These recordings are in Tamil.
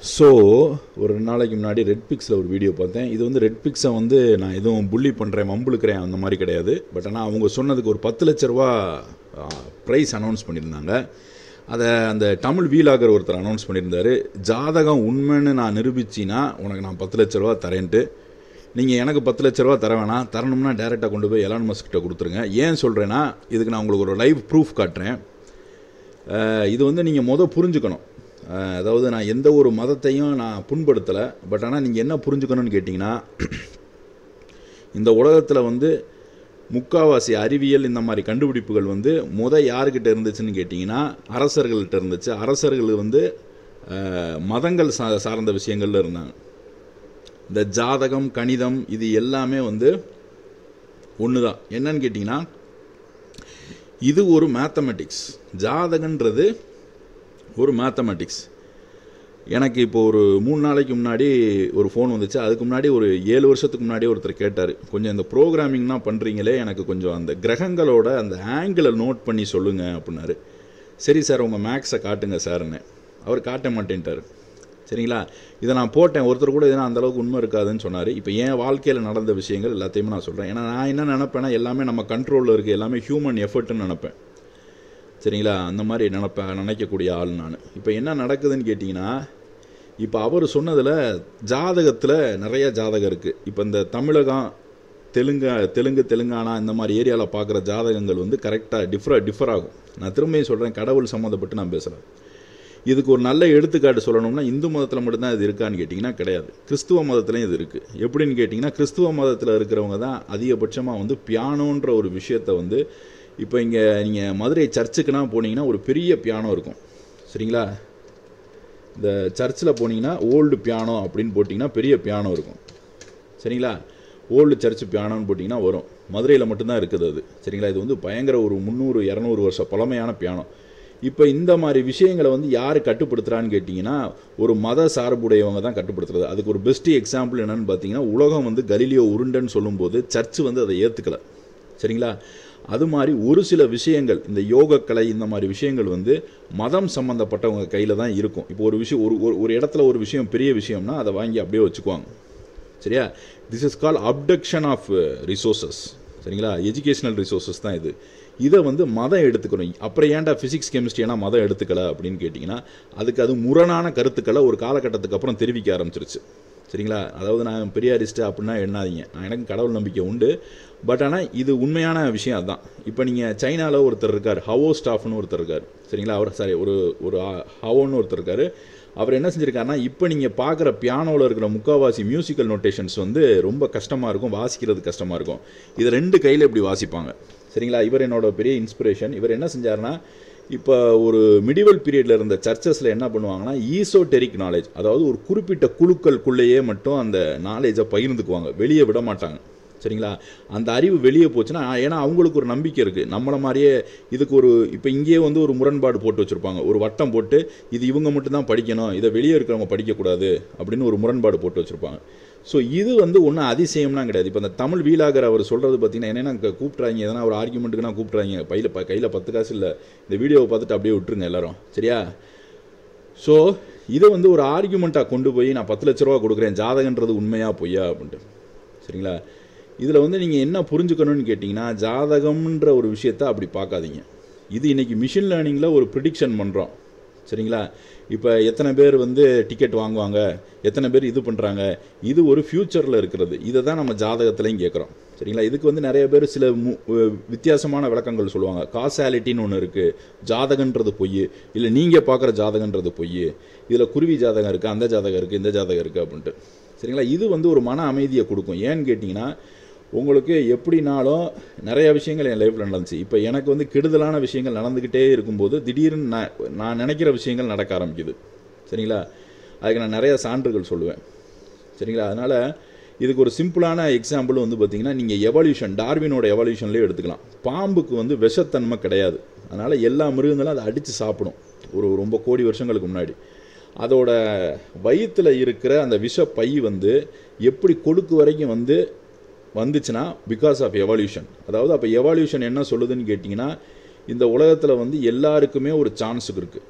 ஸோ ஒரு ரெண்டு நாளைக்கு முன்னாடி ரெட் பிக்ஸில் ஒரு வீடியோ பார்த்தேன் இது வந்து ரெட் பிக்ஸை வந்து நான் எதுவும் புள்ளி பண்ணுறேன் மம்புழுக்கிறேன் அந்த மாதிரி கிடையாது பட் ஆனால் அவங்க சொன்னதுக்கு ஒரு பத்து லட்ச ரூபா ப்ரைஸ் அனௌன்ஸ் பண்ணியிருந்தாங்க அதை அந்த தமிழ் வீலாகர் ஒருத்தர் அனௌன்ஸ் பண்ணியிருந்தாரு ஜாதகம் உண்மைன்னு நான் நிரூபிச்சின்னா உனக்கு நான் பத்து லட்ச ரூபா தரேன்ட்டு நீங்கள் எனக்கு பத்து லட்ச ரூபா தர வேணாம் தரணும்னா டேரெக்டாக கொண்டு போய் எலான் மஸ்கிட்ட கொடுத்துருங்க ஏன் சொல்கிறேன்னா இதுக்கு நான் உங்களுக்கு ஒரு லைவ் ப்ரூஃப் காட்டுறேன் அஹ் இது வந்து நீங்கள் மொதல் புரிஞ்சுக்கணும் அஹ் அதாவது நான் எந்த ஒரு மதத்தையும் நான் புண்படுத்தலை பட் ஆனால் நீங்கள் என்ன புரிஞ்சுக்கணும்னு கேட்டிங்கன்னா இந்த உலகத்தில் வந்து முக்காவாசி அறிவியல் இந்த மாதிரி கண்டுபிடிப்புகள் வந்து முத யாருக்கிட்ட இருந்துச்சுன்னு கேட்டிங்கன்னா அரசர்கள்ட்ட இருந்துச்சு அரசர்கள் வந்து அஹ், மதங்கள் சா சார்ந்த விஷயங்கள்ல இருந்தாங்க இந்த ஜாதகம் கணிதம் இது எல்லாமே வந்து ஒன்று தான் என்னன்னு கேட்டிங்கன்னா இது ஒரு மேத்தமெட்டிக்ஸ் ஜாதகன்றது ஒரு மேத்தமெட்டிக்ஸ் எனக்கு இப்போ ஒரு மூணு நாளைக்கு முன்னாடி ஒரு ஃபோன் வந்துச்சு அதுக்கு முன்னாடி ஒரு ஏழு வருஷத்துக்கு முன்னாடி ஒருத்தர் கேட்டார் கொஞ்சம் இந்த ப்ரோக்ராமிங்லாம் பண்ணுறீங்களே எனக்கு கொஞ்சம் அந்த கிரகங்களோட அந்த ஆங்கிளை நோட் பண்ணி சொல்லுங்கள் அப்படின்னாரு சரி சார் உங்கள் மேக்ஸை காட்டுங்க சார்னு அவர் காட்ட மாட்டேன்ட்டார் சரிங்களா இதை நான் போட்டேன் ஒருத்தர் கூட இதெல்லாம் அந்த அளவுக்கு உண்மை இருக்காதுன்னு சொன்னார் இப்போ என் வாழ்க்கையில் நடந்த விஷயங்கள் எல்லாத்தையுமே நான் சொல்கிறேன் ஏன்னா நான் என்ன நினைப்பேன்னா எல்லாமே நம்ம கண்ட்ரோலில் இருக்குது எல்லாமே ஹியூமன் எஃபர்ட்னு நினைப்பேன் சரிங்களா அந்த மாதிரி நினப்ப நினைக்கக்கூடிய ஆள் நான் இப்போ என்ன நடக்குதுன்னு கேட்டிங்கன்னா இப்போ அவர் சொன்னதில் ஜாதகத்தில் நிறைய ஜாதகம் இருக்குது இப்போ இந்த தமிழகம் தெலுங்கு தெலுங்கு தெலுங்கானா இந்த மாதிரி ஏரியாவில் பார்க்குற ஜாதகங்கள் வந்து கரெக்டாக டிஃப்ர டிஃபர் ஆகும் நான் திரும்பியும் சொல்கிறேன் கடவுள் சம்மந்தப்பட்டு நான் பேசுகிறேன் இதுக்கு ஒரு நல்ல எடுத்துக்காட்டு சொல்லணும்னா இந்து மதத்தில் மட்டும்தான் இது இருக்கான்னு கேட்டிங்கன்னா கிடையாது கிறிஸ்துவ மதத்துலையும் இது இருக்குது எப்படின்னு கேட்டிங்கன்னா கிறிஸ்துவ மதத்தில் இருக்கிறவங்க தான் அதிகபட்சமாக வந்து பியானோன்ற ஒரு விஷயத்தை வந்து இப்போ இங்கே நீங்கள் மதுரை சர்ச்சுக்குனா போனீங்கன்னா ஒரு பெரிய பியானோ இருக்கும் சரிங்களா இந்த சர்ச்சில் போனீங்கன்னா ஓல்டு பியானோ அப்படின்னு போட்டிங்கன்னா பெரிய பியானோ இருக்கும் சரிங்களா ஓல்டு சர்ச் பியானோன்னு போட்டிங்கன்னா வரும் மதுரையில் மட்டும்தான் இருக்குது அது சரிங்களா இது வந்து பயங்கர ஒரு முந்நூறு இரநூறு வருஷம் பழமையான பியானோ இப்போ இந்த மாதிரி விஷயங்களை வந்து யார் கட்டுப்படுத்துகிறான்னு கேட்டிங்கன்னா ஒரு மத சார்புடையவங்க தான் கட்டுப்படுத்துறது அதுக்கு ஒரு பெஸ்ட் எக்ஸாம்பிள் என்னன்னு பார்த்தீங்கன்னா உலகம் வந்து கலீலியோ உருண்டைன்னு சொல்லும்போது சர்ச் வந்து அதை ஏற்றுக்கல சரிங்களா அது மாதிரி ஒரு சில விஷயங்கள் இந்த யோகக்கலை இந்த மாதிரி விஷயங்கள் வந்து மதம் சம்மந்தப்பட்டவங்க கையில் தான் இருக்கும் இப்போ ஒரு விஷயம் ஒரு ஒரு- ஒரு இடத்துல ஒரு விஷயம் பெரிய விஷயம்னா அதை வாங்கி அப்படியே வச்சுக்குவாங்க சரியா this is call abduction of resources சரிங்களா எஜுகேஷனல் ரிசோர்சஸ் தான் இது இதை வந்து மதம் எடுத்துக்கணும் அப்புறம் ஏன்டா ஃபிசிக்ஸ் கெமிஸ்ட்ரி ஏன்னா மதம் எடுத்துக்கல அப்படின்னு கேட்டிங்கன்னா அதுக்கு அது முரணான கருத்துக்களை ஒரு காலகட்டத்துக்கு அப்புறம் தெரிவிக்க ஆரம்பிச்சிருச்சு சரிங்களா அதாவது நான் பெரியாரிஸ்ட் அப்படின்னா எண்ணாதீங்க நான் எனக்கு கடவுள் நம்பிக்கை உண்டு பட் ஆனால் இது உண்மையான விஷயம் அதுதான் இப்போ நீங்கள் சைனாவில் ஒருத்தர் இருக்கார் ஹவோ ஸ்டாஃப்னு ஒருத்தர் இருக்கார் சரிங்களா அவர் சாரி ஒரு ஒரு ஆ- ஹவோன்னு ஒருத்தர் இருக்கார் அவர் என்ன செஞ்சிருக்காருன்னா இப்போ நீங்கள் பார்க்குற பியானோவில் இருக்கிற முக்காவாசி மியூசிக்கல் நோட்டேஷன்ஸ் வந்து ரொம்ப கஷ்டமாக இருக்கும் வாசிக்கிறது கஷ்டமாக இருக்கும் இது ரெண்டு கையில் இப்படி வாசிப்பாங்க சரிங்களா இவர் என்னோட பெரிய இன்ஸ்பிரேஷன் இவர் என்ன செஞ்சாருன்னா இப்போ ஒரு மிடிவல் பீரியடில் இருந்த சர்ச்சஸில் என்ன பண்ணுவாங்கன்னா ஈசோடெரிக் நாலேஜ் அதாவது ஒரு குறிப்பிட்ட குழுக்களுக்குள்ளேயே மட்டும் அந்த நாலேஜை பகிர்ந்துக்குவாங்க வெளியே விட மாட்டாங்க சரிங்களா அந்த அறிவு வெளியே போச்சுன்னா ஏன்னா அவங்களுக்கு ஒரு நம்பிக்கை இருக்குது நம்மளை மாதிரியே இதுக்கு ஒரு இப்போ இங்கேயே வந்து ஒரு முரண்பாடு போட்டு வச்சுருப்பாங்க ஒரு வட்டம் போட்டு இது இவங்க மட்டும்தான் படிக்கணும் இதை வெளியே இருக்கிறவங்க படிக்கக்கூடாது அப்படின்னு ஒரு முரண்பாடு போட்டு வச்சுருப்பாங்க ஸோ இது வந்து ஒன்றும் அதிசயம்லாம் கிடையாது இப்போ இந்த தமிழ் வீலாகர் அவர் சொல்கிறது பார்த்தீங்கன்னா என்னென்ன கூப்பிட்றாங்க எதனா ஒரு ஆர்குமெண்ட்டுக்குனா கூப்பிட்றாங்க பையில் ப கையில் பத்து காசு இல்லை இந்த வீடியோவை பார்த்துட்டு அப்படியே விட்டுருங்க எல்லாரும் சரியா ஸோ இதை வந்து ஒரு ஆர்குமெண்ட்டாக கொண்டு போய் நான் பத்து லட்ச ரூபா கொடுக்குறேன் ஜாதகன்றது உண்மையா பொய்யா அப்படின்ட்டு சரிங்களா இதில் வந்து நீங்கள் என்ன புரிஞ்சுக்கணும்னு கேட்டிங்கன்னா ஜாதகம்ன்ற ஒரு விஷயத்தை அப்படி பார்க்காதீங்க இது இன்னைக்கு மிஷின் லேர்னிங்கில் ஒரு ப்ரிடிக்ஷன் பண்ணுறோம் சரிங்களா இப்போ எத்தனை பேர் வந்து டிக்கெட் வாங்குவாங்க எத்தனை பேர் இது பண்ணுறாங்க இது ஒரு ஃப்யூச்சரில் இருக்கிறது இதை தான் நம்ம ஜாதகத்துலையும் கேட்குறோம் சரிங்களா இதுக்கு வந்து நிறைய பேர் சில மு- அஹ் வித்தியாசமான விளக்கங்கள் சொல்லுவாங்க காசாலிட்டின்னு ஒன்று இருக்குது ஜாதகன்றது பொய் இல்லை நீங்கள் பார்க்குற ஜாதகன்றது பொய் இதில் குருவி ஜாதகம் இருக்குது அந்த ஜாதகம் இருக்குது இந்த ஜாதகம் இருக்குது அப்படின்ட்டு சரிங்களா இது வந்து ஒரு மன அமைதியை கொடுக்கும் ஏன்னு கேட்டிங்கன்னா உங்களுக்கு எப்படினாலும் நிறைய விஷயங்கள் என் லைஃப்பில் நடந்துச்சு இப்போ எனக்கு வந்து கெடுதலான விஷயங்கள் நடந்துக்கிட்டே இருக்கும்போது திடீர்னு நான் நான் நினைக்கிற விஷயங்கள் நடக்க ஆரம்பிக்குது சரிங்களா அதுக்கு நான் நிறைய சான்றுகள் சொல்லுவேன் சரிங்களா அதனால் இதுக்கு ஒரு சிம்பிளான எக்ஸாம்பிள் வந்து பார்த்தீங்கன்னா நீங்கள் எவல்யூஷன் டார்வினோட எவல்யூஷன்லேயே எடுத்துக்கலாம் பாம்புக்கு வந்து விஷத்தன்மை கிடையாது அதனால் எல்லா மிருகங்களும் அதை அடித்து சாப்பிடும் ஒரு ரொம்ப கோடி வருஷங்களுக்கு முன்னாடி அதோட வயிற்றில் இருக்கிற அந்த விஷ பை வந்து எப்படி கொடுக்கு வரைக்கும் வந்து வந்துச்சுன்னா பிகாஸ் ஆஃப் எவல்யூஷன் அதாவது அப்போ எவல்யூஷன் என்ன சொல்லுதுன்னு கேட்டிங்கன்னா இந்த உலகத்தில் வந்து எல்லாருக்குமே ஒரு சான்ஸ் இருக்குது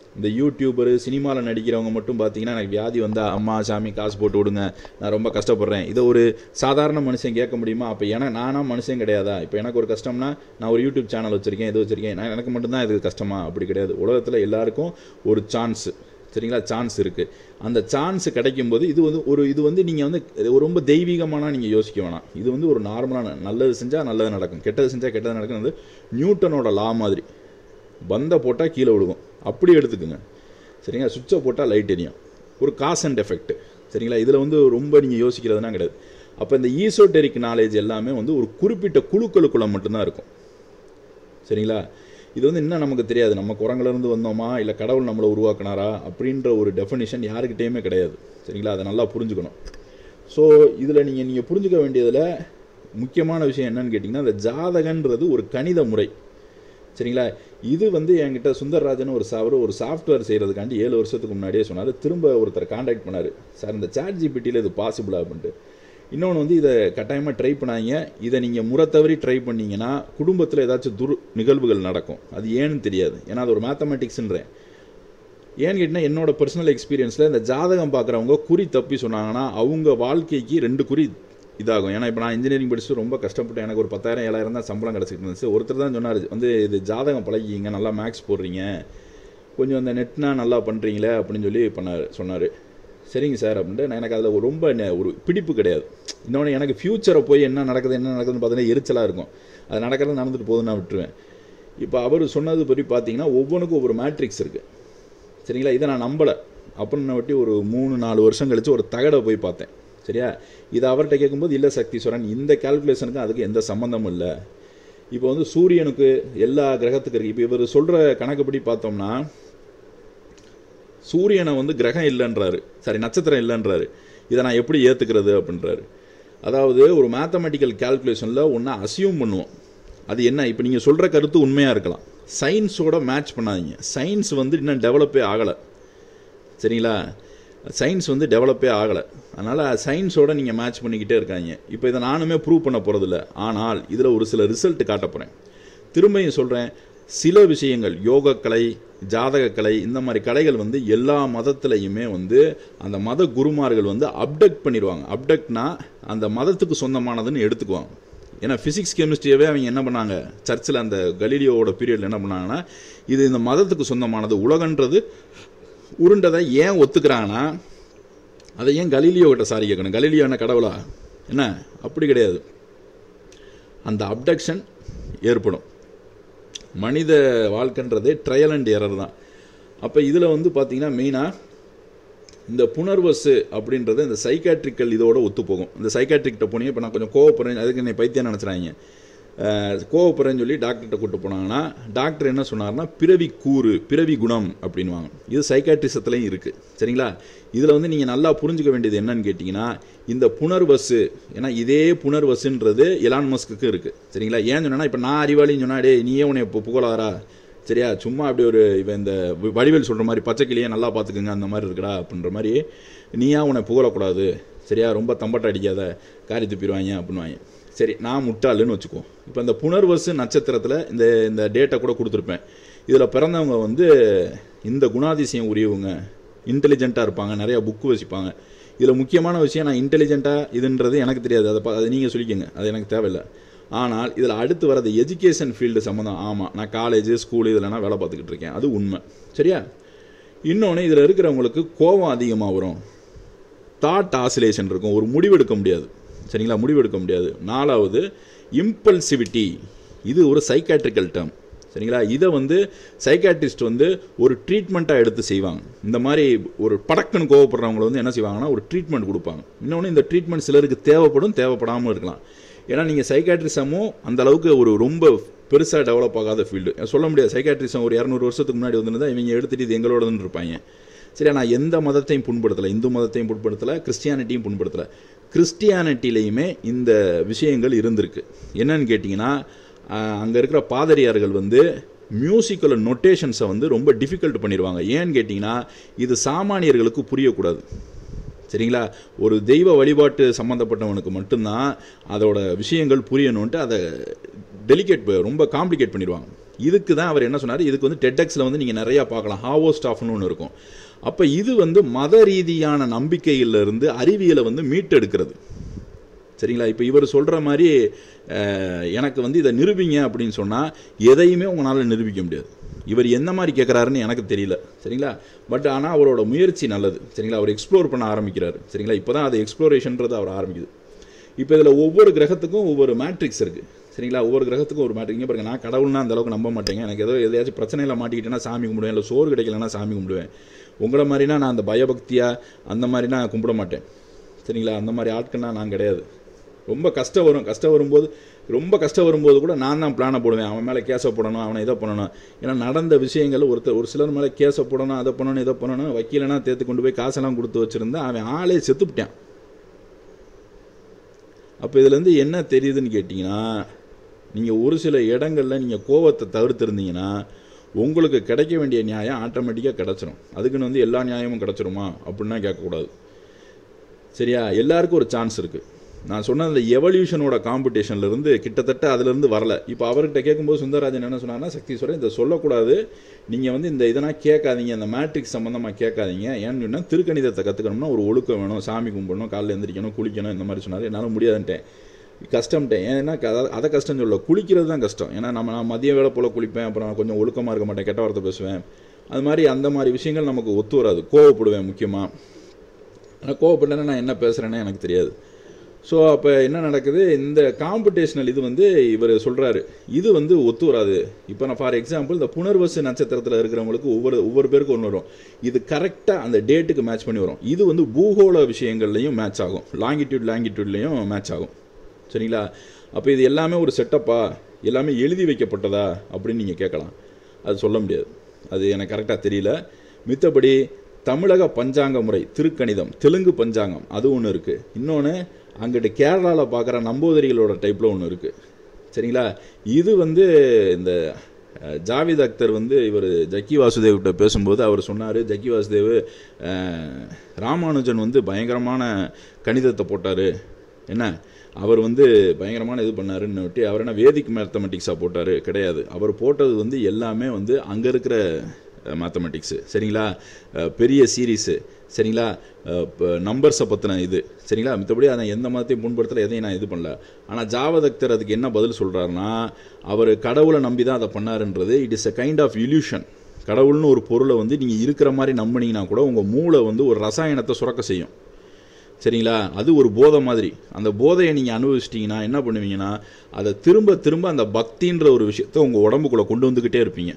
இந்த யூடியூபரு சினிமாவில் நடிக்கிறவங்க மட்டும் பார்த்தீங்கன்னா எனக்கு வியாதி வந்தால் அம்மா சாமி காசு போட்டு விடுங்க நான் ரொம்ப கஷ்டப்படுறேன் இதை ஒரு சாதாரண மனுஷன் கேட்க முடியுமா அப்போ எனக்கு நானா மனுஷன் கிடையாதா இப்போ எனக்கு ஒரு கஷ்டம்னா நான் ஒரு யூடியூப் சேனல் வச்சுருக்கேன் இது வச்சுருக்கேன் நான் எனக்கு மட்டும்தான் இது கஷ்டமா அப்படி கிடையாது உலகத்தில் எல்லாருக்கும் ஒரு சான்ஸ் சரிங்களா சான்ஸ் இருக்குது அந்த சான்ஸ் கிடைக்கும்போது இது வந்து ஒரு இது வந்து நீங்கள் வந்து இது ரொம்ப தெய்வீகமான நீங்கள் யோசிக்க வேணாம் இது வந்து ஒரு நார்மலான நல்லது செஞ்சால் நல்லது நடக்கும் கெட்டது செஞ்சால் கெட்டது நடக்கும் வந்து நியூட்டனோட லா மாதிரி பந்தை போட்டால் கீழே விழுகும் அப்படி எடுத்துக்குங்க சரிங்களா சுவிட்சை போட்டால் லைட் எரியும் ஒரு காஸ் அண்ட் எஃபெக்ட் சரிங்களா இதில் வந்து ரொம்ப நீங்கள் யோசிக்கிறதுனா கிடையாது அப்போ இந்த ஈசோட்டெரிக் நாலேஜ் எல்லாமே வந்து ஒரு குறிப்பிட்ட குழுக்களுக்குள்ள மட்டும்தான் இருக்கும் சரிங்களா இது வந்து இன்னும் நமக்கு தெரியாது நம்ம குரங்குலேருந்து வந்தோமா இல்லை கடவுள் நம்மளை உருவாக்குனாரா அப்படின்ற ஒரு டெஃபினிஷன் யாருக்கிட்டேயுமே கிடையாது சரிங்களா அதை நல்லா புரிஞ்சுக்கணும் ஸோ இதில் நீங்கள் நீங்கள் புரிஞ்சுக்க வேண்டியதில் முக்கியமான விஷயம் என்னன்னு கேட்டிங்கன்னா இந்த ஜாதகன்றது ஒரு கணித முறை சரிங்களா இது வந்து என்கிட்ட சுந்தர்ராஜன் ஒரு சாவர் ஒரு சாஃப்ட்வேர் செய்கிறதுக்காண்டி ஏழு வருஷத்துக்கு முன்னாடியே சொன்னார் திரும்ப ஒருத்தர் காண்டாக்ட் பண்ணார் சார் இந்த சாட் ஜிபிட்டியில் இது பாசிபிளா அப்படின்ட்டு இன்னொன்று வந்து இதை கட்டாயமாக ட்ரை பண்ணாங்க இதை நீங்கள் முறை தவறி ட்ரை பண்ணீங்கன்னா குடும்பத்தில் ஏதாச்சும் துரு நிகழ்வுகள் நடக்கும் அது ஏன்னு தெரியாது ஏன்னா அது ஒரு மேத்தமெட்டிக்ஸ்ன்றேன் ஏன்னு கேட்டிங்கன்னா என்னோட பர்சனல் எக்ஸ்பீரியன்ஸில் இந்த ஜாதகம் பார்க்குறவங்க குறி தப்பி சொன்னாங்கன்னா அவங்க வாழ்க்கைக்கு ரெண்டு குறி இதாகும் ஏன்னா இப்போ நான் இன்ஜினியரிங் படிச்சுட்டு ரொம்ப கஷ்டப்பட்டு எனக்கு ஒரு பத்தாயிரம் ஏழாயிரம் தான் சம்பளம் கிடச்சிட்டு இருந்துச்சு ஒருத்தர் தான் சொன்னார் வந்து இது ஜாதகம் பழகிங்க நல்லா மேக்ஸ் போடுறீங்க கொஞ்சம் அந்த நெட்னா நல்லா பண்ணுறீங்களே அப்படின்னு சொல்லி பண்ணார் சொன்னார் சரிங்க சார் அப்படின்ட்டு நான் எனக்கு அதில் ரொம்ப நெ- ஒரு பிடிப்பு கிடையாது இன்னொன்று எனக்கு ஃப்யூச்சரை போய் என்ன நடக்குது என்ன நடக்குதுன்னு பார்த்தீங்கன்னா எரிச்சலாக இருக்கும் அது நடக்கிறது நடந்துட்டு போகுதுன்னு நான் விட்டுருவேன் இப்போ அவர் சொன்னது பற்றி பார்த்தீங்கன்னா ஒவ்வொன்றுக்கும் ஒவ்வொரு மேட்ரிக்ஸ் இருக்குது சரிங்களா இதை நான் நம்பலை அப்படின்னு வட்டி ஒரு மூணு நாலு வருஷம் கழிச்சு ஒரு தகடை போய் பார்த்தேன் சரியா இது அவர்கிட்ட கேட்கும்போது இல்லை சக்தீஸ்வரன் இந்த கால்குலேஷனுக்கு அதுக்கு எந்த சம்மந்தமும் இல்லை இப்போ வந்து சூரியனுக்கு எல்லா கிரகத்துக்கு இருக்குது இப்போ இவர் சொல்கிற கணக்குப்படி பார்த்தோம்னா சூரியனை வந்து கிரகம் இல்லைன்றாரு சாரி நட்சத்திரம் இல்லைன்றாரு இதை நான் எப்படி ஏற்றுக்கிறது அப்படின்றாரு அதாவது ஒரு மேத்தமெட்டிக்கல் கால்குலேஷனில் ஒன்றா அசியூம் பண்ணுவோம் அது என்ன இப்போ நீங்கள் சொல்கிற கருத்து உண்மையாக இருக்கலாம் சயின்ஸோட மேட்ச் பண்ணாதீங்க சயின்ஸ் வந்து இன்னும் டெவலப்பே ஆகலை சரிங்களா சயின்ஸ் வந்து டெவலப்பே ஆகலை அதனால் சயின்ஸோட நீங்கள் மேட்ச் பண்ணிக்கிட்டே இருக்காங்க இப்போ இதை நானுமே ப்ரூவ் பண்ண போகிறதில்ல ஆனால் இதில் ஒரு சில ரிசல்ட் காட்ட போகிறேன் திரும்பியும் சொல்கிறேன் சில விஷயங்கள் யோகக்கலை ஜாதகக்கலை இந்த மாதிரி கலைகள் வந்து எல்லா மதத்துலையுமே வந்து அந்த மத குருமார்கள் வந்து அப்டக்ட் பண்ணிடுவாங்க அப்டக்ட்னா அந்த மதத்துக்கு சொந்தமானதுன்னு எடுத்துக்குவாங்க ஏன்னா ஃபிசிக்ஸ் கெமிஸ்ட்ரியவே அவங்க என்ன பண்ணாங்க சர்ச்சில் அந்த கலீலியோவோட பீரியடில் என்ன பண்ணாங்கன்னா இது இந்த மதத்துக்கு சொந்தமானது உலகன்றது உருண்டதை ஏன் ஒத்துக்கிறாங்கன்னா அதை ஏன் கலீலியோ கிட்ட சாரி கேட்கணும் கலீலியோ என்ன கடவுளா என்ன அப்படி கிடையாது அந்த அப்டக்ஷன் ஏற்படும் மனித வாழ்க்கைன்றதே ட்ரையல் அண்ட் எரர் தான் அப்போ இதில் வந்து பார்த்தீங்கன்னா மெயினாக இந்த புனர்வசு அப்படின்றது இந்த சைக்காட்ரிக்கல் இதோட ஒத்து போகும் இந்த சைக்காட்ரிக்கிட்ட போனீங்க இப்போ நான் கொஞ்சம் கோவப்படுறேன் அதுக்கு என்னை பைத்தியம் நினச்சிறாங்க கோவப்படுறேன்னு சொல்லி டாக்டர்கிட்ட கூட்டு போனாங்கன்னா டாக்டர் என்ன சொன்னார்னா பிறவி கூறு பிறவி குணம் அப்படின்வாங்க இது சைக்காட்ரிசத்துலையும் இருக்குது சரிங்களா இதில் வந்து நீங்கள் நல்லா புரிஞ்சுக்க வேண்டியது என்னன்னு கேட்டிங்கன்னா இந்த புனர்வசு ஏன்னா இதே புனர்வசுன்றது எலான் மஸ்க்கு இருக்குது சரிங்களா ஏன் சொன்னா இப்போ நான் அறிவாளின்னு சொன்னா டேய் நீயே உன்னை இப்போ புகழாரா சரியா சும்மா அப்படி ஒரு இவன் இந்த வ- வடிவேல் சொல்கிற மாதிரி பச்சைக்கிளியே நல்லா பார்த்துக்குங்க அந்த மாதிரி இருக்குடா அப்படின்ற மாதிரி நீயா உன்னை புகழக்கூடாது சரியா ரொம்ப தம்பட்டை அடிக்காத காரி துப்பிடுவாங்க அப்படின்வாங்க சரி நான் முட்டாளுன்னு வச்சுக்கோ இப்போ இந்த புனர்வசு நட்சத்திரத்தில் இந்த இந்த டேட்டை கூட கொடுத்துருப்பேன் இதில் பிறந்தவங்க வந்து இந்த குணாதிசயம் உரியவங்க இன்டெலிஜென்ட்டாக இருப்பாங்க நிறைய புக்கு வச்சுப்பாங்க இதில் முக்கியமான விஷயம் நான் இன்டெலிஜென்ட்டாக இதுன்றது எனக்கு தெரியாது அதை பா- அதை நீங்கள் சொல்லிக்கோங்க அது எனக்கு தேவையில்லை ஆனால் இதில் அடுத்து வரது எஜுகேஷன் ஃபீல்டு சம்மந்தம் ஆமாம் நான் காலேஜ் ஸ்கூல் இதெல்லாம் வேலை பார்த்துக்கிட்டு இருக்கேன் அது உண்மை சரியா இன்னொன்று இதில் இருக்கிறவங்களுக்கு கோபம் அதிகமாக வரும் தாட் ஆசிலேஷன் இருக்கும் ஒரு முடிவெடுக்க முடியாது சரிங்களா முடிவெடுக்க முடியாது நாலாவது இம்பல்சிவிட்டி இது ஒரு சைக்காட்ரிக்கல் டேர்ம் சரிங்களா இதை வந்து சைக்காட்ரிஸ்ட் வந்து ஒரு ட்ரீட்மெண்ட்டாக எடுத்து செய்வாங்க இந்த மாதிரி ஒரு படக்குன்னு கோவப்படுறவங்களை வந்து என்ன செய்வாங்கன்னா ஒரு ட்ரீட்மெண்ட் கொடுப்பாங்க இன்னொன்று இந்த ட்ரீட்மெண்ட் சிலருக்கு தேவைப்படும் தேவைப்படாமல் இருக்கலாம் ஏன்னா நீங்கள் சைக்காட்ரிசமும் அந்த அளவுக்கு ஒரு ரொம்ப பெருசாக டெவலப் ஆகாத ஃபீல்டு சொல்ல முடியாது சைக்காட்ரிசம் ஒரு இரநூறு வருஷத்துக்கு முன்னாடி வந்துருந்தா இவங்க எடுத்துட்டு இது எங்களோடதுன்னு இருப்பாங்க சரியா நான் எந்த மதத்தையும் புண்படுத்தலை இந்து மதத்தையும் புண்படுத்தலை கிறிஸ்டியானிட்டியும் புண்படுத்தலை கிறிஸ்டியானிட்டிலையுமே இந்த விஷயங்கள் இருந்திருக்கு என்னன்னு கேட்டிங்கன்னா அங்கே இருக்கிற பாதிரியார்கள் வந்து மியூசிக்கல் நொட்டேஷன்ஸை வந்து ரொம்ப டிஃபிகல்ட் பண்ணிடுவாங்க ஏன்னு கேட்டிங்கன்னா இது சாமானியர்களுக்கு புரியக்கூடாது சரிங்களா ஒரு தெய்வ வழிபாட்டு சம்மந்தப்பட்டவனுக்கு மட்டும்தான் அதோட விஷயங்கள் புரியணுன்ட்டு அதை டெலிகேட் ரொம்ப காம்ப்ளிகேட் பண்ணிடுவாங்க இதுக்கு தான் அவர் என்ன சொன்னார் இதுக்கு வந்து டெட்டெக்ஸில் வந்து நீங்கள் நிறையா பார்க்கலாம் ஹாவோ ஸ்டாஃப்னு ஒன்று இருக்கும் அப்போ இது வந்து மத ரீதியான நம்பிக்கையிலிருந்து அறிவியலை வந்து மீட்டெடுக்கிறது சரிங்களா இப்போ இவர் சொல்கிற மாதிரி அஹ், எனக்கு வந்து இதை நிரூபிங்க அப்படின்னு சொன்னால் எதையுமே உங்களால் நிரூபிக்க முடியாது இவர் எந்த மாதிரி கேட்குறாருன்னு எனக்கு தெரியல சரிங்களா பட் ஆனால் அவரோட முயற்சி நல்லது சரிங்களா அவர் எக்ஸ்ப்ளோர் பண்ண ஆரம்பிக்கிறாரு சரிங்களா இப்போ தான் அது எக்ஸ்ப்ளோரேஷன்றது அவர் ஆரம்பிக்குது இப்போ இதில் ஒவ்வொரு கிரகத்துக்கும் ஒவ்வொரு மேட்ரிக்ஸ் இருக்குது சரிங்களா ஒவ்வொரு கிரகத்துக்கும் ஒரு மேட்ரிக் பாருங்க நான் கடவுள்னா அந்த அளவுக்கு நம்ப மாட்டேங்க எனக்கு ஏதோ எதையாச்சும் பிரச்சனையில் மாட்டிக்கிட்டேன்னா சாமி கும்பிடுவேன் இல்லை சோறு கிடைக்கலன்னா சாமி கும்பிடுவேன் உங்களை மாதிரினா நான் அந்த பயபக்தியாக அந்த மாதிரினா கும்பிட மாட்டேன் சரிங்களா அந்த மாதிரி ஆட்கள்னா நான் கிடையாது ரொம்ப கஷ்டம் வரும் கஷ்டம் வரும்போது ரொம்ப கஷ்டம் வரும்போது கூட நான் தான் பிளானை போடுவேன் அவன் மேலே கேஸை போடணும் அவனை இதை பண்ணணும் ஏன்னா நடந்த விஷயங்கள் ஒருத்தர் ஒரு சிலர் மேலே கேஸை போடணும் அதை பண்ணணும் இதை பண்ணணும் வக்கீலனா தேர்த்து கொண்டு போய் காசெல்லாம் கொடுத்து வச்சுருந்தா அவன் ஆளே செத்துப்பிட்டான் அப்போ இதுலேருந்து என்ன தெரியுதுன்னு கேட்டிங்கன்னா நீங்கள் ஒரு சில இடங்களில் நீங்கள் கோவத்தை தவிர்த்திருந்தீங்கன்னா உங்களுக்கு கிடைக்க வேண்டிய நியாயம் ஆட்டோமேட்டிக்காக கிடச்சிரும் அதுக்குன்னு வந்து எல்லா நியாயமும் கிடச்சிருமா அப்படின்னா கேட்கக்கூடாது சரியா எல்லாருக்கும் ஒரு சான்ஸ் இருக்குது நான் சொன்ன அந்த எவல்யூஷனோட காம்படிஷன்ல இருந்து கிட்டத்தட்ட அதுலேருந்து வரல இப்போ அவர்கிட்ட கேட்கும்போது சுந்தரராஜன் என்ன சொன்னார்னா சக்தீஸ்வரன் இதை சொல்லக்கூடாது நீங்கள் வந்து இந்த இதெல்லாம் கேட்காதீங்க அந்த மேட்ரிக்ஸ் சம்மந்தமாக கேட்காதீங்க ஏன்னு சொன்னால் திருக்கணிதத்தை கற்றுக்கணும்னா ஒரு ஒழுக்கம் வேணும் சாமி கும்பிடணும் காலைல எந்திரிக்கணும் குளிக்கணும் இந்த மாதிரி சொன்னார் என்னால் முடியாதுன்ட்டேன் கஷ்டம்ட்டேன் ஏன்னா க- அதை கஷ்டம் சொல்ல குளிக்கிறது தான் கஷ்டம் ஏன்னா நம்ம நான் மதிய வேலை போல் குளிப்பேன் அப்புறம் கொஞ்சம் ஒழுக்கமாக இருக்க மாட்டேன் கெட்ட வார்த்தை பேசுவேன் அது மாதிரி அந்த மாதிரி விஷயங்கள் நமக்கு ஒத்து வராது கோவப்படுவேன் முக்கியமாக ஆனால் கோவப்பட்டேன்னா நான் என்ன பேசுகிறேன்னு எனக்கு தெரியாது ஸோ அப்போ என்ன நடக்குது இந்த காம்படிஷனல் இது வந்து இவர் சொல்கிறாரு இது வந்து ஒத்து வராது இப்போ நான் ஃபார் எக்ஸாம்பிள் இந்த புனர்வசு நட்சத்திரத்தில் இருக்கிறவங்களுக்கு ஒவ்வொரு ஒவ்வொரு பேருக்கும் ஒன்று வரும் இது கரெக்டாக அந்த டேட்டுக்கு மேட்ச் பண்ணி வரும் இது வந்து பூகோள விஷயங்கள்லையும் மேட்ச் ஆகும் லாங்கிடியூட் லாங்கிடியூட்லேயும் மேட்ச் ஆகும் சரிங்களா அப்போ இது எல்லாமே ஒரு செட்டப்பா எல்லாமே எழுதி வைக்கப்பட்டதா அப்படின்னு நீங்கள் கேட்கலாம் அது சொல்ல முடியாது அது எனக்கு கரெக்டாக தெரியல மித்தபடி தமிழக பஞ்சாங்க முறை திருக்கணிதம் தெலுங்கு பஞ்சாங்கம் அது ஒன்று இருக்குது இன்னொன்று அங்கிட்டு கேரளாவில் பார்க்குற நம்பூதிரிகளோட டைப்பில் ஒன்று இருக்குது சரிங்களா இது வந்து இந்த அஹ், ஜாவித் அக்தர் வந்து இவர் ஜக்கி வாசுதேவ் கிட்ட பேசும்போது அவர் சொன்னார் ஜக்கி வாசுதேவ் அஹ், ராமானுஜன் வந்து பயங்கரமான கணிதத்தை போட்டார் என்ன அவர் வந்து பயங்கரமான இது பண்ணாருன்னு விட்டு அவர் என்ன வேதிக் மேத்தமெட்டிக்ஸாக போட்டார் கிடையாது அவர் போட்டது வந்து எல்லாமே வந்து அங்கே இருக்கிற மேத்தமெட்டிக்ஸு சரிங்களா அஹ், பெரிய சீரீஸு சரிங்களா நம்பர்ஸை பற்றின இது சரிங்களா மற்றபடி அதை எந்த மதத்தையும் புண்படுத்தல எதையும் நான் இது பண்ணல ஆனால் ஜாவதக்தர் அதுக்கு என்ன பதில் சொல்கிறாருன்னா அவர் கடவுளை நம்பி தான் அதை பண்ணாருன்றது it is a kind of illusion கடவுள்னு ஒரு பொருளை வந்து நீங்கள் இருக்கிற மாதிரி நம்பினீங்கன்னா கூட உங்கள் மூளை வந்து ஒரு ரசாயனத்தை சுரக்க செய்யும் சரிங்களா அது ஒரு போதை மாதிரி அந்த போதையை நீங்கள் அனுபவிச்சிட்டிங்கன்னா என்ன பண்ணுவீங்கன்னா அதை திரும்ப திரும்ப அந்த பக்தின்ற ஒரு விஷயத்தை உங்கள் உடம்புக்குள்ளே கொண்டு வந்துக்கிட்டே இருப்பீங்க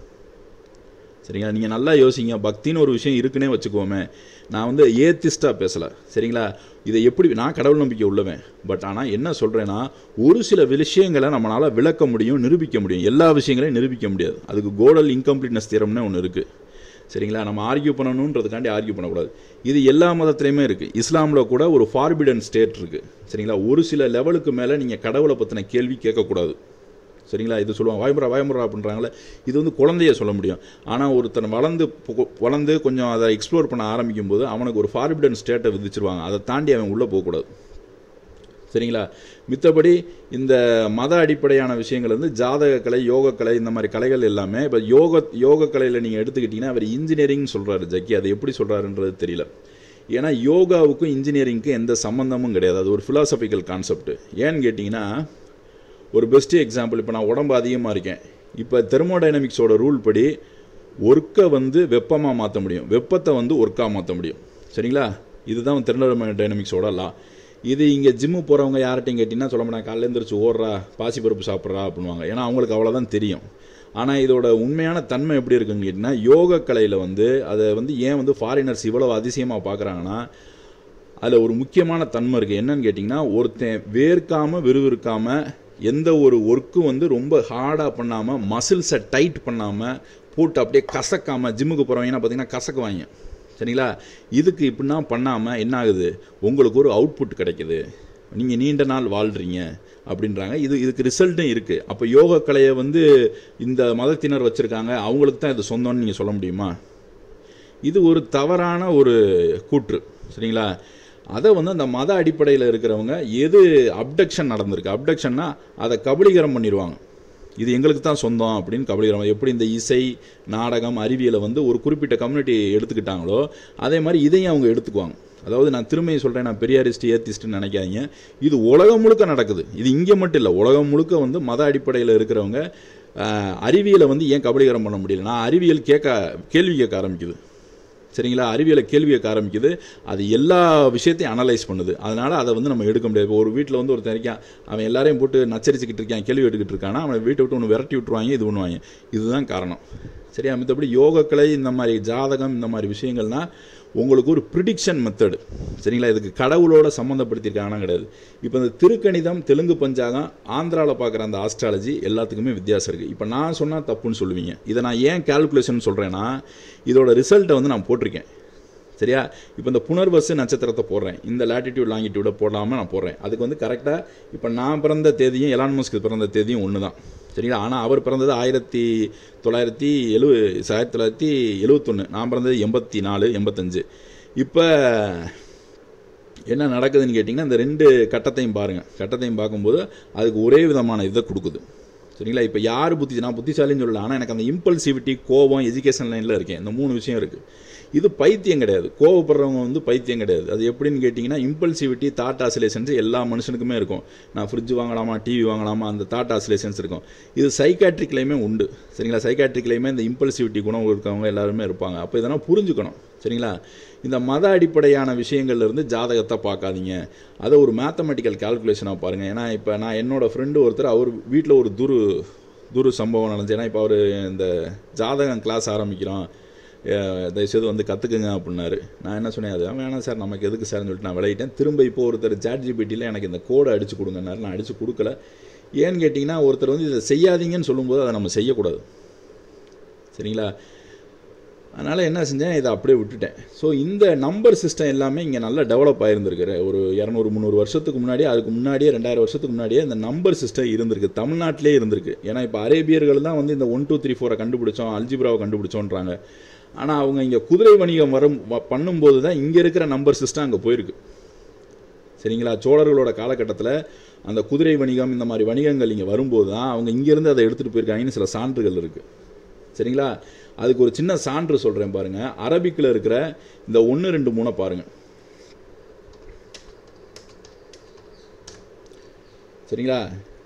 சரிங்களா நீங்கள் நல்லா யோசிங்க பக்தின்னு ஒரு விஷயம் இருக்குன்னே வச்சுக்கோமே நான் வந்து ஏத்திஸ்டாக பேசலை சரிங்களா இதை எப்படி நான் கடவுள் நம்பிக்கை உள்ளவன் பட் ஆனால் என்ன சொல்கிறேன்னா ஒரு சில விஷயங்களை நம்மளால் விளக்க முடியும் நிரூபிக்க முடியும் எல்லா விஷயங்களையும் நிரூபிக்க முடியாது அதுக்கு கோடல் இன்கம்ப்ளீட்னஸ் தியரம்னு ஒன்று இருக்குது சரிங்களா நம்ம ஆர்கியூ பண்ணணுன்றதுக்காண்டி ஆர்கியூ பண்ணக்கூடாது இது எல்லா மதத்துலையுமே இருக்குது இஸ்லாமில் கூட ஒரு ஃபார்பிடன் ஸ்டேட் இருக்குது சரிங்களா ஒரு சில லெவலுக்கு மேலே நீங்கள் கடவுளை பற்றின கேள்வி கேட்கக்கூடாது சரிங்களா இது சொல்லுவாங்க வாய்முறா வாய்முறா அப்படின்றாங்களே இது வந்து குழந்தைய சொல்ல முடியும் ஆனால் ஒருத்தன் வளர்ந்து பு- வளர்ந்து கொஞ்சம் அதை எக்ஸ்ப்ளோர் பண்ண ஆரம்பிக்கும் போது அவனுக்கு ஒரு ஃபார்பிடன் ஸ்டேட்டை விதிச்சிருவாங்க அதை தாண்டி அவன் உள்ளே போகக்கூடாது சரிங்களா மித்தபடி இந்த மத அடிப்படையான விஷயங்கள் வந்து ஜாதக கலை யோகக்கலை இந்த மாதிரி கலைகள் எல்லாமே இப்போ யோக யோக கலையில் நீங்கள் எடுத்துக்கிட்டிங்கன்னா அவர் இன்ஜினியரிங் சொல்கிறாரு ஜக்கி அதை எப்படி சொல்கிறாருன்றது தெரியல ஏன்னா யோகாவுக்கும் இன்ஜினியரிங்க்கும் எந்த சம்மந்தமும் கிடையாது அது ஒரு ஃபிலாசபிக்கல் கான்செப்ட் ஏன்னு கேட்டிங்கன்னா ஒரு பெஸ்ட் எக்ஸாம்பிள் இப்போ நான் உடம்பு அதிகமாக இருக்கேன் இப்போ தெர்மோடைனமிக்ஸோட ரூல் படி ஒர்க்கை வந்து வெப்பமாக மாற்ற முடியும் வெப்பத்தை வந்து ஒர்க்காக மாற்ற முடியும் சரிங்களா இதுதான் தெர்மோடைனமிக்ஸோட லா இது இங்கே ஜிம்மு போகிறவங்க யார்கிட்டையும் கேட்டிங்கன்னா சொல்ல மாட்டாங்க காலையில எழுந்திரிச்சு ஓடுறா பாசிப்பருப்பு சாப்பிட்றா அப்படின்வாங்க ஏன்னா அவங்களுக்கு அவ்வளோதான் தெரியும் ஆனால் இதோட உண்மையான தன்மை எப்படி இருக்குன்னு கேட்டிங்கன்னா யோக கலையில் வந்து அதை வந்து ஏன் வந்து ஃபாரினர்ஸ் இவ்வளவு அதிசயமாக பார்க்குறாங்கன்னா அதில் ஒரு முக்கியமான தன்மை இருக்குது என்னன்னு கேட்டிங்கன்னா ஒருத்தன் வேர்க்காமல் விறுவிறுக்காமல் எந்த ஒரு ஒர்க்கும் வந்து ரொம்ப ஹார்டாக பண்ணாமல் மசில்ஸை டைட் பண்ணாமல் போட்டு அப்படியே கசக்காமல் ஜிம்முக்கு போகிறவங்கன்னா பார்த்தீங்கன்னா கசக்குவாங்க சரிங்களா இதுக்கு இப்படின்னா பண்ணாமல் என்ன ஆகுது உங்களுக்கு ஒரு அவுட்புட் கிடைக்குது நீங்கள் நீண்ட நாள் வாழ்கிறீங்க அப்படின்றாங்க இது இதுக்கு ரிசல்ட்டும் இருக்குது அப்போ யோக கலையை வந்து இந்த மதத்தினர் வச்சுருக்காங்க அவங்களுக்கு தான் இது சொந்தம்னு நீங்கள் சொல்ல முடியுமா இது ஒரு தவறான ஒரு கூற்று சரிங்களா அதை வந்து அந்த மத அடிப்படையில் இருக்கிறவங்க எது அப்டக்ஷன் நடந்திருக்கு அப்டக்ஷன்னா அதை கபலீகரம் பண்ணிடுவாங்க இது எங்களுக்கு தான் சொந்தம் அப்படின்னு கபலீகரம் எப்படி இந்த இசை நாடகம் அறிவியலை வந்து ஒரு குறிப்பிட்ட கம்யூனிட்டி எடுத்துக்கிட்டாங்களோ அதே மாதிரி இதையும் அவங்க எடுத்துக்குவாங்க அதாவது நான் திரும்பியும் சொல்கிறேன் நான் பெரியாரிஸ்ட் ஏத்திஸ்ட்னு நினைக்காதீங்க இது உலகம் முழுக்க நடக்குது இது இங்கே மட்டும் இல்லை உலகம் முழுக்க வந்து மத அடிப்படையில் இருக்கிறவங்க ஆஹ், அறிவியலை வந்து ஏன் கபலீகரம் பண்ண முடியல நான் அறிவியல் கேட்க கேள்வி கேட்க ஆரம்பிக்குது சரிங்களா அறிவியலை கேள்வி கேட்க ஆரம்பிக்குது அது எல்லா விஷயத்தையும் அனலைஸ் பண்ணுது அதனால் அதை வந்து நம்ம எடுக்க முடியாது இப்போ ஒரு வீட்டில் வந்து ஒருத்தன் இருக்கான் அவன் எல்லாரையும் போட்டு நச்சரிச்சுக்கிட்டு இருக்கான் கேள்வி எடுத்துக்கிட்டு இருக்கானா அவனை வீட்டை விட்டு ஒன்று விரட்டி விட்டுருவாங்க இது பண்ணுவாங்க இதுதான் காரணம் சரியா மற்றபடி யோகக்கலை இந்த மாதிரி ஜாதகம் இந்த மாதிரி விஷயங்கள்னா உங்களுக்கு ஒரு ப்ரிடிக்ஷன் மெத்தடு சரிங்களா இதுக்கு கடவுளோட சம்மந்தப்படுத்தியிருக்காங்கன்னா கிடையாது இப்போ இந்த திருக்கணிதம் தெலுங்கு பஞ்சாகம் ஆந்திராவில் பார்க்குற அந்த ஆஸ்ட்ராலஜி எல்லாத்துக்குமே வித்தியாசம் இருக்குது இப்போ நான் சொன்னால் தப்புன்னு சொல்லுவீங்க இதை நான் ஏன் கால்குலேஷன் சொல்கிறேன்னா இதோட ரிசல்ட்டை வந்து நான் போட்டிருக்கேன் சரியா இப்போ இந்த புனர்வசு நட்சத்திரத்தை போடுறேன் இந்த லாட்டிடியூட் லாங்கிடியூட போடாமல் நான் போடுறேன் அதுக்கு வந்து கரெக்டாக இப்போ நான் பிறந்த தேதியும் எலான் மஸ்க் பிறந்த தேதியும் ஒன்று தான் சரிங்களா ஆனால் அவர் பிறந்தது ஆயிரத்தி தொள்ளாயிரத்தி எழுவ ஆயிரத்தி தொள்ளாயிரத்தி எழுவத்தொன்று நான் பிறந்தது எண்பத்தி நாலு எண்பத்தஞ்சு இப்போ என்ன நடக்குதுன்னு கேட்டிங்கன்னா இந்த ரெண்டு கட்டத்தையும் பாருங்கள் கட்டத்தையும் பார்க்கும்போது அதுக்கு ஒரே விதமான இதை கொடுக்குது சரிங்களா இப்போ யார் புத்தி நான் புத்திசாலின்னு சொல்லல ஆனால் எனக்கு அந்த இம்பல்சிவிட்டி கோபம் எஜுகேஷன் லைனில் இருக்கேன் இந்த மூணு விஷயம் இருக்குது இது பைத்தியம் கிடையாது கோவப்படுறவங்க வந்து பைத்தியம் கிடையாது அது எப்படின்னு கேட்டிங்கன்னா இம்பல்சிவிட்டி தாட் ஆசிலேஷன்ஸ் எல்லா மனுஷனுக்குமே இருக்கும் நான் ஃப்ரிட்ஜ் வாங்கலாமா டிவி வாங்கலாமா அந்த தாட் ஆசிலேஷன்ஸ் இருக்கும் இது சைக்காட்ரிக்லேயுமே உண்டு சரிங்களா சைக்காட்ரிக்லேயுமே இந்த இம்பல்சிவிட்டி குணம் இருக்கவங்க எல்லாருமே இருப்பாங்க அப்போ இதெல்லாம் புரிஞ்சுக்கணும் சரிங்களா இந்த மத அடிப்படையான விஷயங்கள்ல இருந்து ஜாதகத்தை பார்க்காதீங்க அதை ஒரு மேத்தமெட்டிக்கல் கால்குலேஷனாக பாருங்கள் ஏன்னா இப்போ நான் என்னோட ஃப்ரெண்டு ஒருத்தர் அவர் வீட்டில் ஒரு துரு துரு சம்பவம் நடந்துச்சு ஏன்னா இப்போ அவர் இந்த ஜாதகம் கிளாஸ் ஆரம்பிக்கிறோம் அஹ் தயவுசெய்து வந்து கற்றுக்குங்க அப்படின்னாரு நான் என்ன சொன்னேன் அது வேணாம் சார் நமக்கு எதுக்கு சார்னு சொல்லிட்டு நான் விளையிட்டேன் திரும்ப இப்போ ஒருத்தர் சாட் ஜிபிட்டியில் எனக்கு இந்த கோடை அடிச்சு கொடுங்கன்னாரு நான் அடிச்சு கொடுக்கல ஏன்னு கேட்டிங்கன்னா ஒருத்தர் வந்து இதை செய்யாதீங்கன்னு சொல்லும்போது அதை நம்ம செய்யக்கூடாது சரிங்களா அதனால் என்ன செஞ்சேன் இதை அப்படியே விட்டுட்டேன் ஸோ இந்த நம்பர் சிஸ்டம் எல்லாமே இங்கே நல்லா டெவலப் ஆகிருந்திருக்கு ஒரு இரநூறு முந்நூறு வருஷத்துக்கு முன்னாடியே அதுக்கு முன்னாடியே ரெண்டாயிரம் வருஷத்துக்கு முன்னாடியே இந்த நம்பர் சிஸ்டம் இருந்திருக்கு தமிழ்நாட்டிலே இருந்திருக்கு ஏன்னா இப்போ அரேபியர்கள் தான் வந்து இந்த ஒன் டூ த்ரீ ஃபோரை கண்டுபிடிச்சோம் அல்ஜிப்ராவை கண்டுபிடிச்சோன்றாங்க ஆனால் அவங்க இங்கே குதிரை வணிகம் வரும் வ- பண்ணும்போது தான் இங்கே இருக்கிற நம்பர் சிஸ்டம் அங்கே போயிருக்கு சரிங்களா சோழர்களோட காலகட்டத்தில் அந்த குதிரை வணிகம் இந்த மாதிரி வணிகங்கள் இங்கே வரும்போது தான் அவங்க இங்கேருந்து அதை எடுத்துகிட்டு போயிருக்காங்கன்னு சில சான்றுகள் இருக்குது சரிங்களா அதுக்கு ஒரு சின்ன சான்று சொல்கிறேன் பாருங்க அரபிக்கில் இருக்கிற இந்த ஒன்று ரெண்டு மூணை பாருங்க சரிங்களா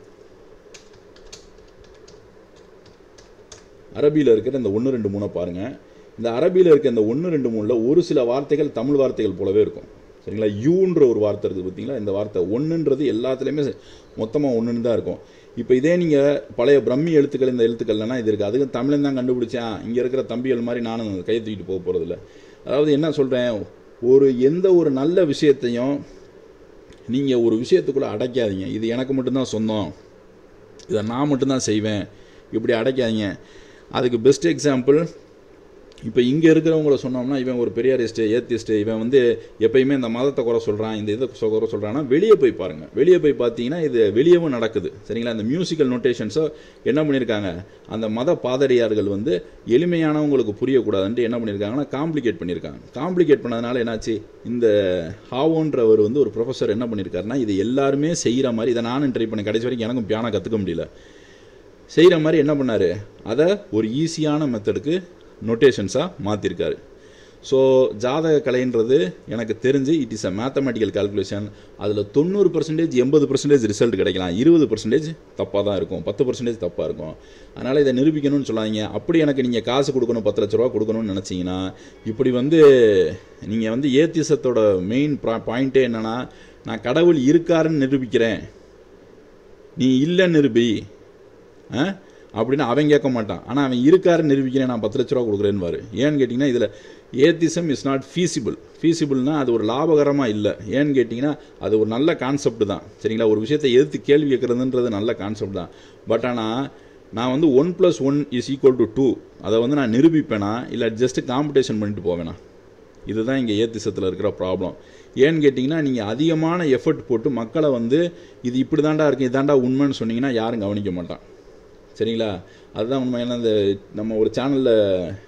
அரபியில் இருக்கிற இந்த ஒன்று ரெண்டு மூணை பாருங்க இந்த அரபியில் இருக்க இந்த ஒன்று ரெண்டு மூணில் ஒரு சில வார்த்தைகள் தமிழ் வார்த்தைகள் போலவே இருக்கும் சரிங்களா யூன்ற ஒரு வார்த்தை இருக்குது பார்த்தீங்களா இந்த வார்த்தை ஒன்றுன்றது எல்லாத்துலேயுமே மொத்தமாக ஒன்றுன்னு தான் இருக்கும் இப்போ இதே நீங்கள் பழைய பிரம்மி எழுத்துக்கள் இந்த எழுத்துக்கள்னா இது இருக்குது அதுக்கு தமிழன் தான் கண்டுபிடிச்சேன் இங்கே இருக்கிற தம்பிகள் மாதிரி நானும் கையை தூக்கிட்டு போக போகிறதில்ல அதாவது என்ன சொல்கிறேன் ஒரு எந்த ஒரு நல்ல விஷயத்தையும் நீங்கள் ஒரு விஷயத்துக்குள்ளே அடைக்காதீங்க இது எனக்கு மட்டும்தான் சொந்தம் இதை நான் மட்டும்தான் செய்வேன் இப்படி அடைக்காதீங்க அதுக்கு பெஸ்ட் எக்ஸாம்பிள் இப்போ இங்கே இருக்கிறவங்கள சொன்னோம்னா இவன் ஒரு பெரியாரிஸ்ட்டு ஏத்திஸ்ட்டு இவன் வந்து எப்பயுமே இந்த மதத்தை குறை சொல்கிறான் இந்த இதை சொ- குறை சொல்கிறான்னா வெளியே போய் பாருங்கள் வெளியே போய் பார்த்தீங்கன்னா இது வெளியவும் நடக்குது சரிங்களா இந்த மியூசிக்கல் நோட்டேஷன்ஸோ என்ன பண்ணியிருக்காங்க அந்த மத பாதிரியார்கள் வந்து எளிமையானவங்களுக்கு புரியக்கூடாதுன்ட்டு என்ன பண்ணியிருக்காங்கன்னா காம்ப்ளிகேட் பண்ணியிருக்காங்க காம்ப்ளிகேட் பண்ணதுனால என்னாச்சு இந்த ஹாவோன்றவர் வந்து ஒரு ப்ரொஃபஸர் என்ன பண்ணியிருக்காருன்னா இது எல்லாருமே செய்கிற மாதிரி இதை நானும் ட்ரை பண்ணேன் கடைசி வரைக்கும் எனக்கும் பியானோ கற்றுக்க முடியல செய்கிற மாதிரி என்ன பண்ணார் அதை ஒரு ஈஸியான மெத்தடுக்கு நொட்டேஷன்ஸாக மாற்றிருக்காரு ஸோ ஜாதக கலைன்றது எனக்கு தெரிஞ்சு it is a mathematical calculation அதில் தொண்ணூறு பர்சன்டேஜ் எண்பது பர்சன்டேஜ் ரிசல்ட் கிடைக்கலாம் இருபது பர்சன்டேஜ் தப்பாக தான் இருக்கும் பத்து பர்சன்டேஜ் தப்பாக இருக்கும் அதனால் இதை நிரூபிக்கணும்னு சொல்லாதீங்க அப்படி எனக்கு நீங்கள் காசு கொடுக்கணும் பத்து லட்ச ரூபா கொடுக்கணும்னு நினச்சிங்கன்னா இப்படி வந்து நீங்கள் வந்து ஏத்திசத்தோட மெயின் பாயிண்ட்டே என்னென்னா நான் கடவுள் இருக்காருன்னு நிரூபிக்கிறேன் நீ இல்லைன்னு நிரூபி ஆ அப்படின்னு அவன் கேட்க மாட்டான் ஆனால் அவன் இருக்காருன்னு நிரூபிக்கிறேன் நான் பத்து லட்ச ரூபா கொடுக்குறேன்னு ஏன்னு கேட்டிங்கன்னா இதில் ஏத்திசம் இஸ் நாட் ஃபீசிபிள் ஃபீசிபிள்னா அது ஒரு லாபகரமாக இல்லை ஏன்னு கேட்டிங்கன்னா அது ஒரு நல்ல கான்செப்ட் தான் சரிங்களா ஒரு விஷயத்தை எதிர்த்து கேள்வி கேட்குறதுன்றது நல்ல கான்செப்ட் தான் பட் ஆனால் நான் வந்து one plus one is equal to two அதை வந்து நான் நிரூபிப்பேனா இல்லை ஜஸ்ட் காம்படிஷன் பண்ணிட்டு போவேனா இதுதான் இங்கே ஏத்திசத்தில் இருக்கிற ப்ராப்ளம் ஏன்னு கேட்டிங்கன்னா நீங்கள் அதிகமான எஃபர்ட் போட்டு மக்களை வந்து இது இப்படி தாண்டா இருக்கு இதாண்டா உண்மைன்னு சொன்னீங்கன்னா யாரும் கவனிக்க மாட்டான் சரிங்களா அதுதான் உண்மை ஏன்னா இந்த நம்ம ஒரு சேனலில்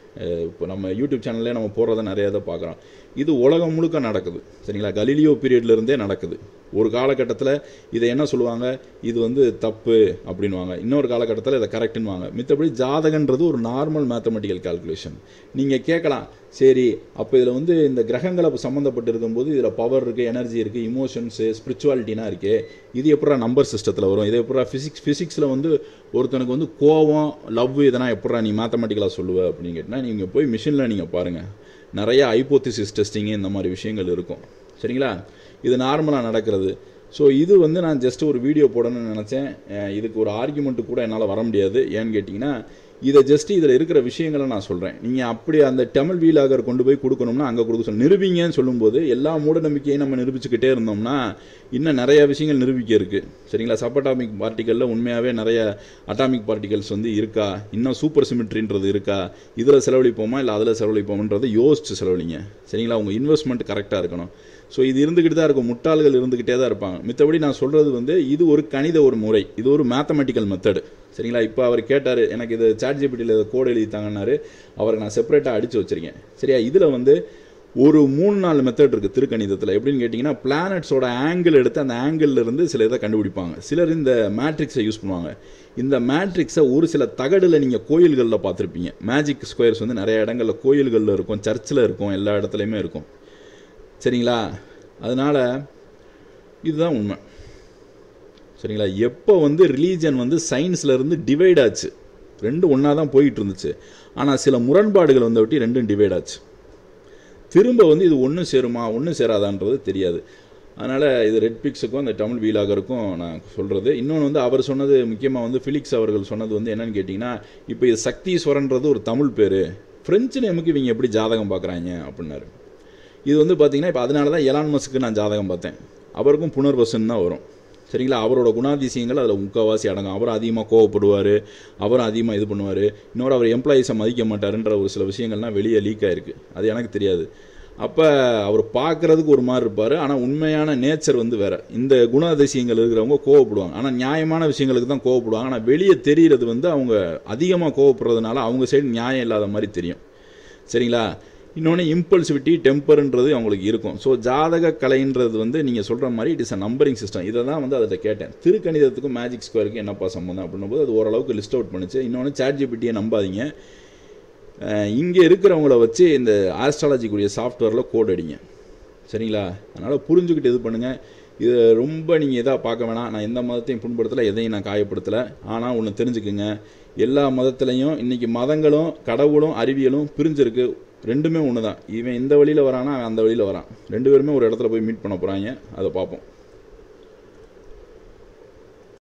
அஹ் இப்போ நம்ம யூடியூப் சேனல்லே நம்ம போடுறத நிறைய இதை பார்க்குறோம் இது உலகம் முழுக்க நடக்குது சரிங்களா கலீலியோ பீரியட்ல இருந்தே நடக்குது ஒரு காலகட்டத்தில் இதை என்ன சொல்லுவாங்க இது வந்து தப்பு அப்படின்வாங்க இன்னொரு காலகட்டத்தில் இதை கரெக்டுன்னுவாங்க மித்தபடி ஜாதகன்றது ஒரு நார்மல் மேத்தமெட்டிக்கல் கால்குலேஷன் நீங்கள் கேட்கலாம் சரி அப்போ இதில் வந்து இந்த கிரகங்களை சம்மந்தப்பட்டு இருக்கும்போது இதில் பவர் இருக்குது எனர்ஜி இருக்குது இமோஷன்ஸு ஸ்பிரிச்சுவாலிட்டினா இருக்கே இது எப்படா நம்பர் சிஸ்டத்தில் வரும் இது எப்படா ஃபிசிக்ஸ் ஃபிசிக்ஸில் வந்து ஒருத்தனுக்கு வந்து கோவம் லவ் இதெல்லாம் எப்படா நீ மேத்தமெட்டிக்கலாக சொல்லுவ அப்படின்னு கேட்டால் நீங்கள் போய் மிஷினில் நீங்கள் பாருங்கள் நிறைய ஐப்போத்திசிஸ் டெஸ்டிங்கு இந்த மாதிரி விஷயங்கள் இருக்கும் சரிங்களா இது நார்மலாக நடக்கிறது ஸோ இது வந்து நான் ஜஸ்ட் ஒரு வீடியோ போடணும்னு நினச்சேன் அஹ் இதுக்கு ஒரு ஆர்குமெண்ட்டு கூட என்னால் வர முடியாது ஏன்னு கேட்டிங்கன்னா இதை ஜஸ்ட் இதில் இருக்கிற விஷயங்களை நான் சொல்கிறேன் நீங்கள் அப்படி அந்த தமிழ் வீலாகர் கொண்டு போய் கொடுக்கணும்னா அங்கே கொடுக்க சொல்ல நிரூபிங்கன்னு சொல்லும்போது எல்லா மூட நம்பிக்கையும் நம்ம நிரூபிச்சுக்கிட்டே இருந்தோம்னா இன்னும் நிறைய விஷயங்கள் நிரூபிக்க இருக்குது சரிங்களா சப்பட்டாமிக் பார்ட்டிகளில் உண்மையாகவே நிறைய அட்டாமிக் பார்ட்டிகல்ஸ் வந்து இருக்கா இன்னும் சூப்பர் சிமிட்ரின்றது இருக்கா இதில் செலவழிப்போமா இல்லை அதில் செலவழிப்போம்ன்றதை யோசிச்சு செலவழிங்க சரிங்களா உங்கள் இன்வெஸ்ட்மெண்ட் கரெக்டாக இருக்கணும் ஸோ இது இருந்துக்கிட்டு தான் இருக்கும் முட்டாள்கள் இருந்துக்கிட்டே தான் இருப்பாங்க மித்தபடி நான் சொல்கிறது வந்து இது ஒரு கணித ஒரு முறை இது ஒரு மேத்தமெட்டிக்கல் மெத்தடு சரிங்களா இப்போ அவர் கேட்டார் எனக்கு இது சாட் ஜிபிடியில் கோட் எழுதி தாங்கன்னாரு அவருக்கு நான் செப்பரேட்டாக அடித்து வச்சிருக்கேன் சரியா இதில் வந்து ஒரு மூணு நாலு மெத்தட் இருக்குது திருக்கணிதத்தில் எப்படின்னு கேட்டிங்கன்னா பிளானட்ஸோட ஆங்கிள் எடுத்து அந்த angle ல இருந்து சில இதை கண்டுபிடிப்பாங்க சிலர் இந்த மேட்ரிக்ஸை யூஸ் பண்ணுவாங்க இந்த மேட்ரிக்ஸை ஒரு சில தகடில் நீங்கள் கோயில்களில் பார்த்துருப்பீங்க மேஜிக் ஸ்கொயர்ஸ் வந்து நிறைய இடங்களில் கோயில்களில் இருக்கும் சர்ச்சில் இருக்கும் எல்லா இடத்துலையுமே இருக்கும் சரிங்களா அதனால் இதுதான் உண்மை சரிங்களா எப்போ வந்து ரிலீஜன் வந்து சயின்ஸ்ல இருந்து டிவைட் ஆச்சு ரெண்டும் ஒன்றா தான் போயிட்டு இருந்துச்சு ஆனால் சில முரண்பாடுகள் வந்த ஒட்டி ரெண்டும் டிவைட் ஆச்சு திரும்ப வந்து இது ஒன்று சேருமா ஒன்று சேராதான்றது தெரியாது அதனால் இது ரெட் பிக்ஸுக்கும் அந்த தமிழ் வீலாகருக்கும் நான் சொல்கிறது இன்னொன்று வந்து அவர் சொன்னது முக்கியமாக வந்து ஃபிலிக்ஸ் அவர்கள் சொன்னது வந்து என்னன்னு கேட்டிங்கன்னா இப்போ இது சக்தீஸ்வரன்றது ஒரு தமிழ் பேர் ஃப்ரெஞ்சு நேமுக்கு இவங்க எப்படி ஜாதகம் பார்க்குறாங்க அப்படின்னாரு இது வந்து பார்த்தீங்கன்னா இப்போ அதனால தான் எலான் மஸ்க்கு நான் ஜாதகம் பார்த்தேன் அவருக்கும் புனர்வசன் தான் வரும் சரிங்களா அவரோட குணாதிசயங்கள் அதில் முக்கால்வாசி அடங்கும் அவர் அதிகமாக கோவப்படுவார் அவரும் அதிகமாக இது பண்ணுவார் இன்னொரு அவர் எம்ப்ளாயீஸை மதிக்க மாட்டாருன்ற ஒரு சில விஷயங்கள்லாம் வெளியே லீக் ஆயிருக்கு அது எனக்கு தெரியாது அப்போ அவர் பார்க்குறதுக்கு ஒரு மாதிரி இருப்பார் ஆனால் உண்மையான நேச்சர் வந்து வேறு இந்த குணாதிசயங்கள் இருக்கிறவங்க கோவப்படுவாங்க ஆனால் நியாயமான விஷயங்களுக்கு தான் கோவப்படுவாங்க ஆனால் வெளியே தெரிகிறது வந்து அவங்க அதிகமாக கோவப்படுறதுனால அவங்க சைடு நியாயம் இல்லாத மாதிரி தெரியும் சரிங்களா இன்னொன்று இம்பல்சிவிட்டி டெம்பர்ன்றது அவங்களுக்கு இருக்கும் ஸோ ஜாதக கலைன்றது வந்து நீங்கள் சொல்கிற மாதிரி it is a numbering system இதை தான் வந்து அதில் கேட்டேன் திருக்கணிதத்துக்கும் மேஜிக் ஸ்கொயருக்கு என்னப்பா சம்மந்தம் அப்படின்னும் போது அது ஓரளவுக்கு லிஸ்ட் அவுட் பண்ணுச்சு இன்னொன்று சாட் ஜிபிட்டியை நம்பாதீங்க இங்கே இருக்கிறவங்கள வச்சு இந்த ஆஸ்ட்ராலஜிக்குரிய சாஃப்ட்வேரில் கோட் அடிங்க சரிங்களா அதனால் புரிஞ்சுக்கிட்டு இது பண்ணுங்கள் இது ரொம்ப நீங்கள் எதாக பார்க்க வேணாம் நான் எந்த மதத்தையும் புண்படுத்தலை எதையும் நான் காயப்படுத்தலை ஆனால் ஒன்று தெரிஞ்சுக்குங்க எல்லா மதத்துலேயும் இன்றைக்கி மதங்களும் கடவுளும் அறிவியலும் பிரிஞ்சிருக்கு ரெண்டுமே ஒன்று தான் இவன் இந்த வழியில் வரானா அவன் அந்த வழியில் வரான் ரெண்டு பேருமே ஒரு இடத்துல போய் மீட் பண்ண போகிறாங்க அதை பார்ப்போம்